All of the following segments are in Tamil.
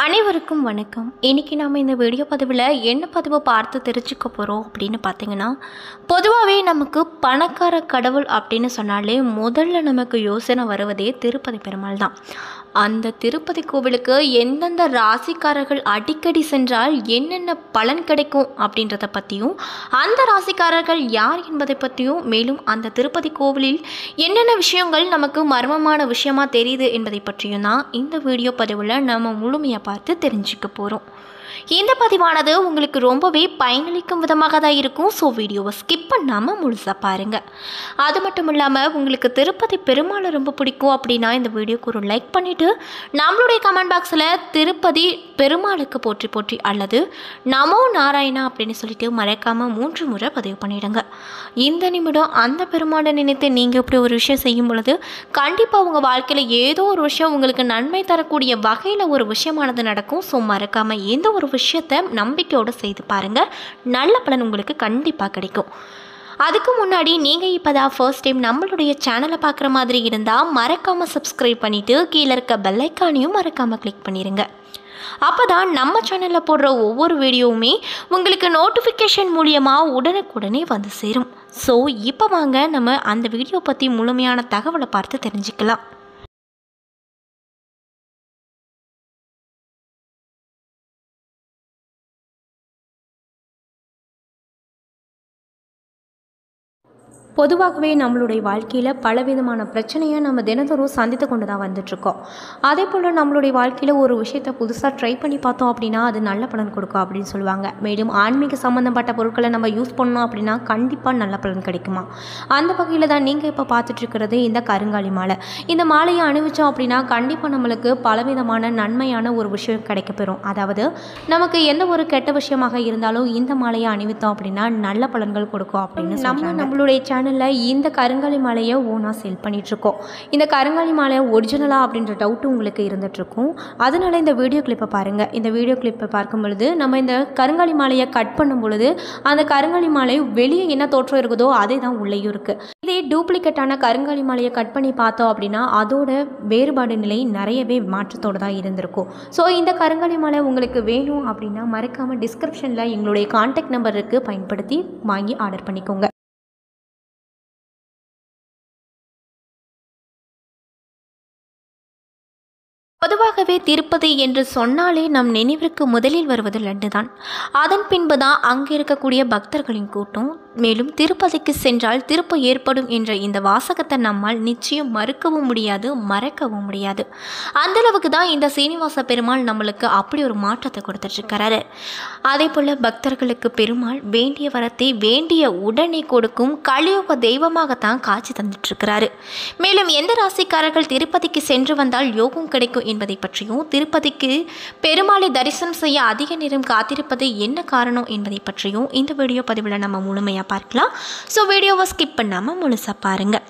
அனைவருக்கும் வணக்கம் இன்றைக்கி நாம் இந்த வீடியோ பதிவில் என்ன பதிவு பார்த்து தெரிஞ்சுக்க போகிறோம் அப்படின்னு பார்த்தீங்கன்னா பொதுவாகவே நமக்கு பணக்கார கடவுள் அப்படின்னு சொன்னாலே முதல்ல நமக்கு யோசனை வருவதே திருப்பதி பெருமாள் தான் அந்த திருப்பதி கோவிலுக்கு எந்தெந்த ராசிக்காரர்கள் அடிக்கடி சென்றால் என்னென்ன பலன் கிடைக்கும் அப்படின்றத பற்றியும் அந்த ராசிக்காரர்கள் யார் என்பதை பற்றியும் மேலும் அந்த திருப்பதி கோவிலில் என்னென்ன விஷயங்கள் நமக்கு மர்மமான விஷயமா தெரியுது என்பதை பற்றியும் தான் இந்த வீடியோ பதிவில் நம்ம முழுமையாக பார்த்து தெரிஞ்சுக்க போகிறோம் இந்த பதிவானது உங்களுக்கு ரொம்பவே பயனளிக்கும் விதமாக தான் இருக்கும் ஸோ வீடியோவை ஸ்கிப் பண்ணாமல் முழுசாக பாருங்கள் அது மட்டும் இல்லாமல் உங்களுக்கு திருப்பதி பெருமாளை ரொம்ப பிடிக்கும் அப்படின்னா இந்த வீடியோக்கு ஒரு லைக் பண்ணிவிட்டு நம்மளுடைய கமெண்ட் பாக்ஸில் திருப்பதி பெருமாளுக்கு போற்றி போற்றி அல்லது நமோ நாராயணா அப்படின்னு சொல்லிட்டு மறக்காமல் மூன்று முறை பதிவு பண்ணிடுங்க இந்த நிமிடம் அந்த பெருமாளை நினைத்து நீங்கள் இப்படி ஒரு விஷயம் செய்யும் பொழுது கண்டிப்பாக உங்கள் வாழ்க்கையில் ஏதோ ஒரு விஷயம் உங்களுக்கு நன்மை தரக்கூடிய வகையில் ஒரு விஷயமானது நடக்கும் ஸோ மறக்காமல் எந்த ஒரு விஷயத்தை நம்பிக்கையோடு செய்து பாருங்கள் நல்ல பலன் உங்களுக்கு கண்டிப்பாக கிடைக்கும் அதுக்கு முன்னாடி நீங்கள் இப்போ தான் ஃபர்ஸ்ட் டைம் நம்மளுடைய சேனலை பார்க்குற மாதிரி இருந்தால் மறக்காமல் சப்ஸ்கிரைப் பண்ணிவிட்டு கீழே இருக்க பெல்லைக்கானையும் மறக்காமல் கிளிக் பண்ணிடுங்க அப்போ தான் நம்ம சேனலில் போடுற ஒவ்வொரு வீடியோவுமே உங்களுக்கு நோட்டிஃபிகேஷன் மூலியமாக உடனுக்குடனே வந்து சேரும் ஸோ இப்போ வாங்க நம்ம அந்த வீடியோ பற்றி முழுமையான தகவலை பார்த்து தெரிஞ்சுக்கலாம் பொதுவாகவே நம்மளுடைய வாழ்க்கையில் பலவிதமான பிரச்சனையை நம்ம தினந்தோறும் சந்தித்து கொண்டு தான் வந்துட்ருக்கோம் அதே போல் நம்மளுடைய வாழ்க்கையில் ஒரு விஷயத்தை புதுசாக ட்ரை பண்ணி பார்த்தோம் அப்படின்னா அது நல்ல பலன் கொடுக்கும் அப்படின்னு சொல்லுவாங்க மேலும் ஆன்மீக சம்மந்தப்பட்ட பொருட்களை நம்ம யூஸ் பண்ணோம் அப்படின்னா கண்டிப்பாக நல்ல பலன் கிடைக்குமா அந்த வகையில் தான் நீங்கள் இப்போ பார்த்துட்ருக்கிறது இந்த கருங்காலி மாலை இந்த மாலையை அணிவிச்சோம் அப்படின்னா கண்டிப்பாக நம்மளுக்கு பலவிதமான நன்மையான ஒரு விஷயம் கிடைக்கப்பெறும் அதாவது நமக்கு எந்த ஒரு கெட்ட விஷயமாக இருந்தாலும் இந்த மாலையை அணிவித்தோம் அப்படின்னா நல்ல பலன்கள் கொடுக்கும் அப்படின்னு நம்ம நம்மளுடைய சேனலில் இந்த கருங்காலி மாலையை ஓனாக சேல் பண்ணிகிட்ருக்கோம் இந்த கருங்காலி மாலை ஒரிஜினலா அப்படின்ற டவுட்டு உங்களுக்கு இருந்துகிட்ருக்கும் அதனால் இந்த வீடியோ கிளிப்பை பாருங்கள் இந்த வீடியோ கிளிப்பை பார்க்கும் பொழுது நம்ம இந்த கருங்காலி மாலையை கட் பண்ணும் பொழுது அந்த கருங்காலி மாலை வெளியே என்ன தோற்றம் இருக்குதோ அதே தான் உள்ளேயும் இருக்குது இதே டூப்ளிகேட்டான கருங்காலி மாலையை கட் பண்ணி பார்த்தோம் அப்படின்னா அதோட வேறுபாடு நிலை நிறையவே மாற்றத்தோடு தான் இருந்திருக்கும் ஸோ இந்த கருங்காலி மாலை உங்களுக்கு வேணும் அப்படின்னா மறக்காமல் டிஸ்கிரிப்ஷனில் எங்களுடைய காண்டாக்ட் நம்பர் இருக்குது பயன்படுத்தி வாங்கி ஆர்டர் பண்ணிக்கோங்க பொதுவாகவே திருப்பதி என்று சொன்னாலே நம் நினைவிற்கு முதலில் வருவது லட்டு தான் அதன் பின்பு தான் அங்கே இருக்கக்கூடிய பக்தர்களின் கூட்டம் மேலும் திருப்பதிக்கு சென்றால் திருப்ப ஏற்படும் என்ற இந்த வாசகத்தை நம்மால் நிச்சயம் மறுக்கவும் முடியாது மறக்கவும் முடியாது அந்தளவுக்கு தான் இந்த சீனிவாச பெருமாள் நம்மளுக்கு அப்படி ஒரு மாற்றத்தை கொடுத்துட்ருக்கிறாரு அதே போல் பக்தர்களுக்கு பெருமாள் வேண்டிய வரத்தை வேண்டிய உடனே கொடுக்கும் கலியுக தெய்வமாகத்தான் காட்சி தந்துட்டுருக்கிறாரு மேலும் எந்த ராசிக்காரர்கள் திருப்பதிக்கு சென்று வந்தால் யோகம் கிடைக்கும் என்பதை பற்றியும் திருப்பதிக்கு பெருமாளை தரிசனம் செய்ய அதிக நேரம் காத்திருப்பது என்ன காரணம் என்பதை பற்றியும் இந்த வீடியோ பதிவில் நம்ம முழுமையாக பார்க்கலாம் ஸோ வீடியோவை ஸ்கிப் பண்ணாமல் முழுசாக பாருங்கள்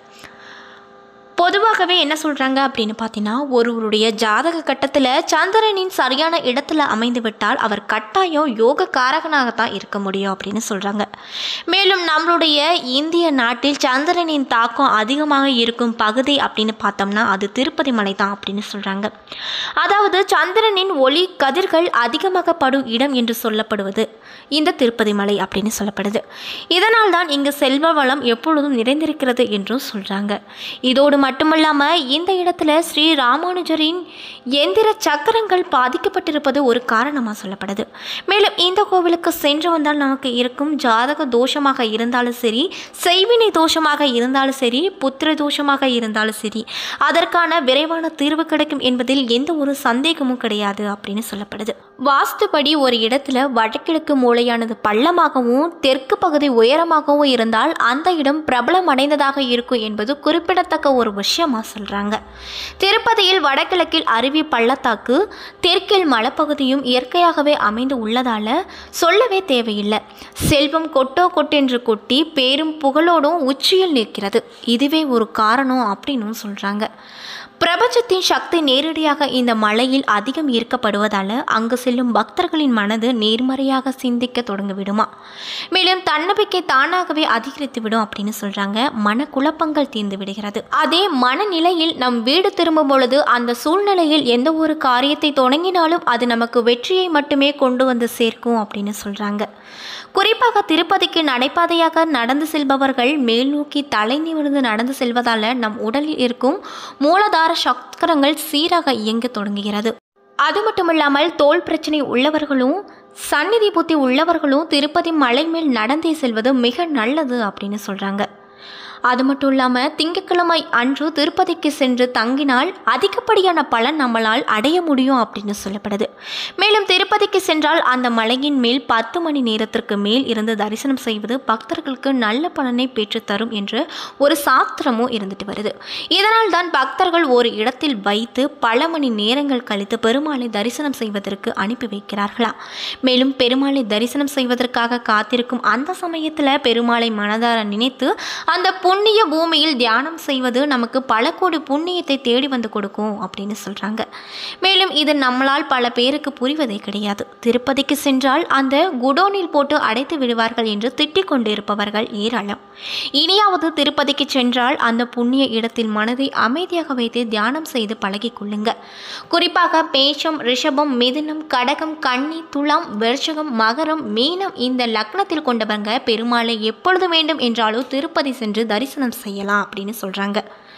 பொதுவாகவே என்ன சொல்கிறாங்க அப்படின்னு பார்த்தீங்கன்னா ஒருவருடைய ஜாதக கட்டத்தில் சந்திரனின் சரியான இடத்துல அமைந்து விட்டால் அவர் கட்டாயம் யோக காரகனாகத்தான் இருக்க முடியும் அப்படின்னு சொல்கிறாங்க மேலும் நம்மளுடைய இந்திய நாட்டில் சந்திரனின் தாக்கம் அதிகமாக இருக்கும் பகுதி அப்படின்னு பார்த்தோம்னா அது திருப்பதி மலை தான் அப்படின்னு சொல்கிறாங்க அதாவது சந்திரனின் ஒளி கதிர்கள் அதிகமாக படும் இடம் என்று சொல்லப்படுவது இந்த திருப்பதி மலை அப்படின்னு சொல்லப்படுது இதனால் தான் இங்கு செல்வ வளம் எப்பொழுதும் நிறைந்திருக்கிறது என்றும் சொல்கிறாங்க இதோடு மட்டுமல்லாமல் இந்த இடத்துல ஸ்ரீ ராமானுஜரின் எந்திர சக்கரங்கள் பாதிக்கப்பட்டிருப்பது ஒரு காரணமாக சொல்லப்படுது மேலும் இந்த கோவிலுக்கு சென்று வந்தால் நமக்கு இருக்கும் ஜாதக தோஷமாக இருந்தாலும் சரி செய்வினை தோஷமாக இருந்தாலும் சரி புத்திர தோஷமாக இருந்தாலும் சரி அதற்கான விரைவான தீர்வு கிடைக்கும் என்பதில் எந்த ஒரு சந்தேகமும் கிடையாது அப்படின்னு சொல்லப்படுது வாஸ்துபடி ஒரு இடத்துல வடகிழக்கு மூலையானது பள்ளமாகவும் தெற்கு பகுதி உயரமாகவும் இருந்தால் அந்த இடம் பிரபலம் அடைந்ததாக இருக்கும் என்பது குறிப்பிடத்தக்க ஒரு விஷயமா சொல்கிறாங்க திருப்பதியில் வடகிழக்கில் அருவி பள்ளத்தாக்கு தெற்கில் மலைப்பகுதியும் இயற்கையாகவே அமைந்து உள்ளதால் சொல்லவே தேவையில்லை செல்வம் கொட்டோ கொட்டென்று கொட்டி பேரும் புகழோடும் உச்சியில் நிற்கிறது இதுவே ஒரு காரணம் அப்படின்னும் சொல்கிறாங்க பிரபஞ்சத்தின் சக்தி நேரடியாக இந்த மலையில் அதிகம் ஈர்க்கப்படுவதால் அங்கு செல்லும் பக்தர்களின் மனது நேர்மறையாக சிந்திக்க தொடங்கிவிடுமா மேலும் தன்னம்பிக்கை தானாகவே அதிகரித்து விடும் அப்படின்னு சொல்றாங்க மனக்குழப்பங்கள் தீர்ந்து விடுகிறது அதே மனநிலையில் நம் வீடு திரும்பும் பொழுது அந்த சூழ்நிலையில் எந்த ஒரு காரியத்தை தொடங்கினாலும் அது நமக்கு வெற்றியை மட்டுமே கொண்டு வந்து சேர்க்கும் அப்படின்னு சொல்றாங்க குறிப்பாக திருப்பதிக்கு நடைபாதையாக நடந்து செல்பவர்கள் மேல் நோக்கி தலை நிமிர்ந்து நடந்து செல்வதால் நம் உடலில் இருக்கும் மூலதார சக்கரங்கள் சீராக இயங்க தொடங்குகிறது அது மட்டுமில்லாமல் தோல் பிரச்சனை உள்ளவர்களும் சந்நிதி புத்தி உள்ளவர்களும் திருப்பதி மலை மேல் நடந்தே செல்வது மிக நல்லது அப்படின்னு சொல்கிறாங்க அது மட்டும் இல்லாமல் திங்கட்கிழமை அன்று திருப்பதிக்கு சென்று தங்கினால் அதிகப்படியான பலன் நம்மளால் அடைய முடியும் அப்படின்னு சொல்லப்படுது மேலும் திருப்பதிக்கு சென்றால் அந்த மலையின் மேல் பத்து மணி நேரத்திற்கு மேல் இருந்து தரிசனம் செய்வது பக்தர்களுக்கு நல்ல பலனை பெற்றுத்தரும் என்று ஒரு சாஸ்திரமும் இருந்துட்டு வருது இதனால் தான் பக்தர்கள் ஒரு இடத்தில் வைத்து பல மணி நேரங்கள் கழித்து பெருமாளை தரிசனம் செய்வதற்கு அனுப்பி வைக்கிறார்களா மேலும் பெருமாளை தரிசனம் செய்வதற்காக காத்திருக்கும் அந்த சமயத்தில் பெருமாளை மனதார நினைத்து அந்த புண்ணிய பூமியில் தியானம் செய்வது நமக்கு பல கோடி புண்ணியத்தை தேடி வந்து கொடுக்கும் அப்படின்னு சொல்கிறாங்க மேலும் இது நம்மளால் பல பேருக்கு புரிவதே கிடையாது திருப்பதிக்கு சென்றால் அந்த குடோனில் போட்டு அடைத்து விடுவார்கள் என்று திட்டிக் கொண்டிருப்பவர்கள் ஏராளம் இனியாவது திருப்பதிக்கு சென்றால் அந்த புண்ணிய இடத்தில் மனதை அமைதியாக வைத்து தியானம் செய்து பழகிக் கொள்ளுங்க குறிப்பாக பேச்சம் ரிஷபம் மிதுனம் கடகம் கன்னி துலாம் விருஷகம் மகரம் மீனம் இந்த லக்னத்தில் கொண்டவங்க பெருமாளை எப்பொழுது வேண்டும் என்றாலும் திருப்பதி சென்று தரிசனம் செய்யலாம் அப்படின்னு சொல்கிறாங்க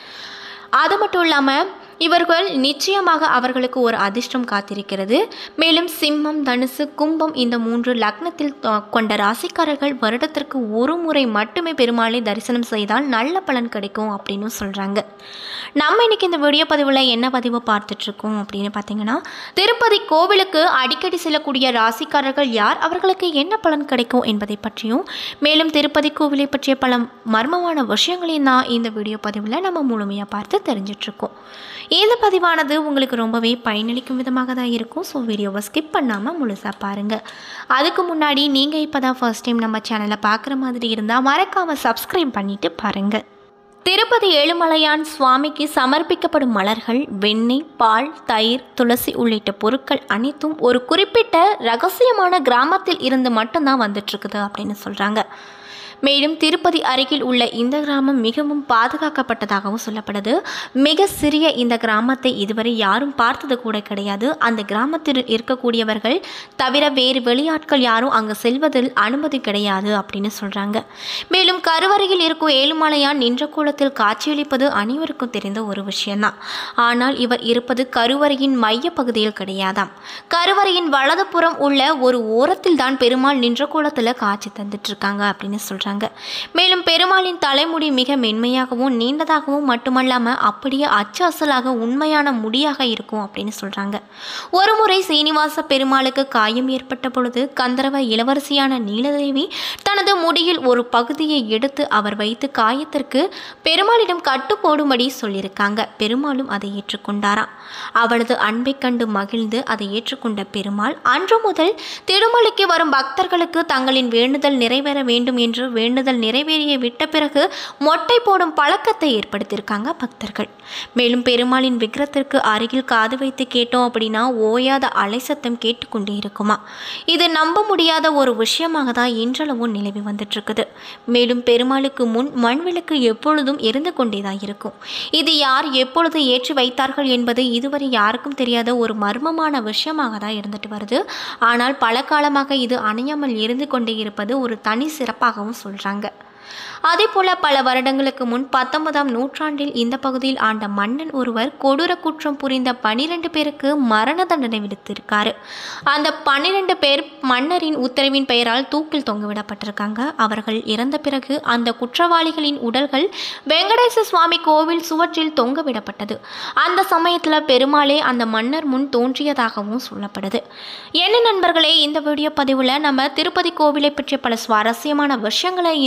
அது மட்டும் இல்லாமல் இவர்கள் நிச்சயமாக அவர்களுக்கு ஒரு அதிர்ஷ்டம் காத்திருக்கிறது மேலும் சிம்மம் தனுசு கும்பம் இந்த மூன்று லக்னத்தில் தொ- கொண்ட ராசிக்காரர்கள் வருடத்திற்கு ஒரு முறை மட்டுமே பெருமாளை தரிசனம் செய்தால் நல்ல பலன் கிடைக்கும் அப்படின்னு சொல்கிறாங்க நம்ம இன்னைக்கு இந்த வீடியோ பதிவில் என்ன பதிவு பார்த்துட்ருக்கோம் அப்படின்னு பார்த்தீங்கன்னா திருப்பதி கோவிலுக்கு அடிக்கடி செல்லக்கூடிய ராசிக்காரர்கள் யார் அவர்களுக்கு என்ன பலன் கிடைக்கும் என்பதை பற்றியும் மேலும் திருப்பதி கோவிலை பற்றிய பல மர்மமான விஷயங்களையும் தான் இந்த வீடியோ பதிவில் நம்ம முழுமையாக பார்த்து தெரிஞ்சிட்ருக்கோம் இந்த பதிவானது உங்களுக்கு ரொம்பவே பயனளிக்கும் விதமாக தான் இருக்கும் ஸோ வீடியோவை ஸ்கிப் பண்ணாமல் முழுசாக பாருங்கள் அதுக்கு முன்னாடி நீங்கள் இப்போ தான் ஃபர்ஸ்ட் டைம் நம்ம சேனலை பார்க்குற மாதிரி இருந்தால் மறக்காமல் சப்ஸ்கிரைப் பண்ணிவிட்டு பாருங்கள் திருப்பதி ஏழுமலையான் சுவாமிக்கு சமர்ப்பிக்கப்படும் மலர்கள் வெண்ணெய் பால் தயிர் துளசி உள்ளிட்ட பொருட்கள் அனைத்தும் ஒரு குறிப்பிட்ட ரகசியமான கிராமத்தில் இருந்து மட்டும்தான் வந்துட்டு இருக்குது அப்படின்னு சொல்கிறாங்க மேலும் திருப்பதி அருகில் உள்ள இந்த கிராமம் மிகவும் பாதுகாக்கப்பட்டதாகவும் சொல்லப்படுது மிக சிறிய இந்த கிராமத்தை இதுவரை யாரும் பார்த்தது கூட கிடையாது அந்த கிராமத்தில் இருக்கக்கூடியவர்கள் தவிர வேறு வெளியாட்கள் யாரும் அங்கு செல்வதில் அனுமதி கிடையாது அப்படின்னு சொல்கிறாங்க மேலும் கருவறையில் இருக்கும் ஏழுமலையான் நின்ற கோலத்தில் காட்சியளிப்பது அனைவருக்கும் தெரிந்த ஒரு விஷயம்தான் ஆனால் இவர் இருப்பது கருவறையின் மைய பகுதியில் கிடையாதாம் கருவறையின் வலதுபுறம் உள்ள ஒரு ஓரத்தில் தான் பெருமாள் நின்ற கோலத்தில் காட்சி தந்துட்டு இருக்காங்க அப்படின்னு சொல்கிறாங்க மேலும் பெருமாளின் தலைமுடி மிக மென்மையாகவும் நீண்டதாகவும் மட்டுமல்லாமல் அப்படியே அச்சு அசலாக உண்மையான முடியாக இருக்கும் அப்படின்னு சொல்கிறாங்க ஒரு முறை சீனிவாச பெருமாளுக்கு காயம் ஏற்பட்ட பொழுது கந்தரவ இளவரசியான நீலதேவி தனது முடியில் ஒரு பகுதியை எடுத்து அவர் வைத்து காயத்திற்கு பெருமாளிடம் கட்டு போடும்படி சொல்லியிருக்காங்க பெருமாளும் அதை ஏற்றுக்கொண்டாராம் அவளது அன்பை கண்டு மகிழ்ந்து அதை ஏற்றுக்கொண்ட பெருமாள் அன்று முதல் திருமலைக்கு வரும் பக்தர்களுக்கு தங்களின் வேண்டுதல் நிறைவேற வேண்டும் என்று வேண்டுதல் நிறைவேறிய விட்ட பிறகு மொட்டை போடும் பழக்கத்தை ஏற்படுத்தியிருக்காங்க பக்தர்கள் மேலும் பெருமாளின் விக்கிரத்திற்கு அருகில் காது வைத்து கேட்டோம் அப்படின்னா ஓயாத அலைசத்தம் கேட்டுக்கொண்டே இருக்குமா இது நம்ப முடியாத ஒரு விஷயமாக தான் இன்றளவும் நிலவி வந்துட்டு இருக்குது மேலும் பெருமாளுக்கு முன் மண்விளக்கு எப்பொழுதும் எரிந்து கொண்டே தான் இருக்கும் இது யார் எப்பொழுது ஏற்றி வைத்தார்கள் என்பது இதுவரை யாருக்கும் தெரியாத ஒரு மர்மமான விஷயமாக தான் இருந்துட்டு வருது ஆனால் பல காலமாக இது அணையாமல் எரிந்து கொண்டே இருப்பது ஒரு தனி சிறப்பாகவும் சொல்கிறாங்க அதே போல பல வருடங்களுக்கு முன் பத்தொன்பதாம் நூற்றாண்டில் இந்த பகுதியில் ஆண்ட மன்னன் ஒருவர் கொடூர குற்றம் புரிந்த பனிரெண்டு பேருக்கு மரண தண்டனை விடுத்திருக்காரு அந்த பன்னிரெண்டு பேர் மன்னரின் உத்தரவின் பெயரால் தூக்கில் தொங்கவிடப்பட்டிருக்காங்க அவர்கள் இறந்த பிறகு அந்த குற்றவாளிகளின் உடல்கள் வெங்கடேச சுவாமி கோவில் சுவற்றில் தொங்கவிடப்பட்டது அந்த சமயத்தில் பெருமாளே அந்த மன்னர் முன் தோன்றியதாகவும் சொல்லப்படுது என்ன நண்பர்களே இந்த வீடியோ பதிவில் நம்ம திருப்பதி கோவிலை பற்றிய பல சுவாரஸ்யமான விஷயங்களை இந்த வீடியோ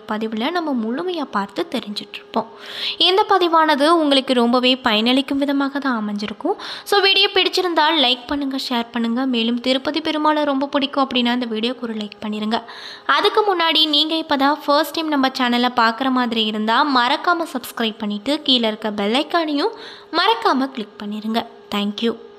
பதிவில் நம்ம முழுமையாக பார்த்து தெரிஞ்சிட்ருப்போம் இந்த பதிவானது உங்களுக்கு ரொம்பவே பயனளிக்கும் விதமாக தான் அமைஞ்சிருக்கும் ஸோ வீடியோ பிடிச்சிருந்தால் லைக் பண்ணுங்கள் ஷேர் பண்ணுங்கள் மேலும் திருப்பதி பெருமாளை ரொம்ப பிடிக்கும் அப்படின்னா அந்த வீடியோக்கு ஒரு லைக் பண்ணிடுங்க அதுக்கு முன்னாடி நீங்கள் இப்போ தான் ஃபர்ஸ்ட் டைம் நம்ம சேனலை பார்க்குற மாதிரி இருந்தால் மறக்காமல் சப்ஸ்கிரைப் பண்ணிவிட்டு கீழே இருக்க பெல் ஐக்கானையும் மறக்காமல் கிளிக் பண்ணிடுங்க தேங்க்யூ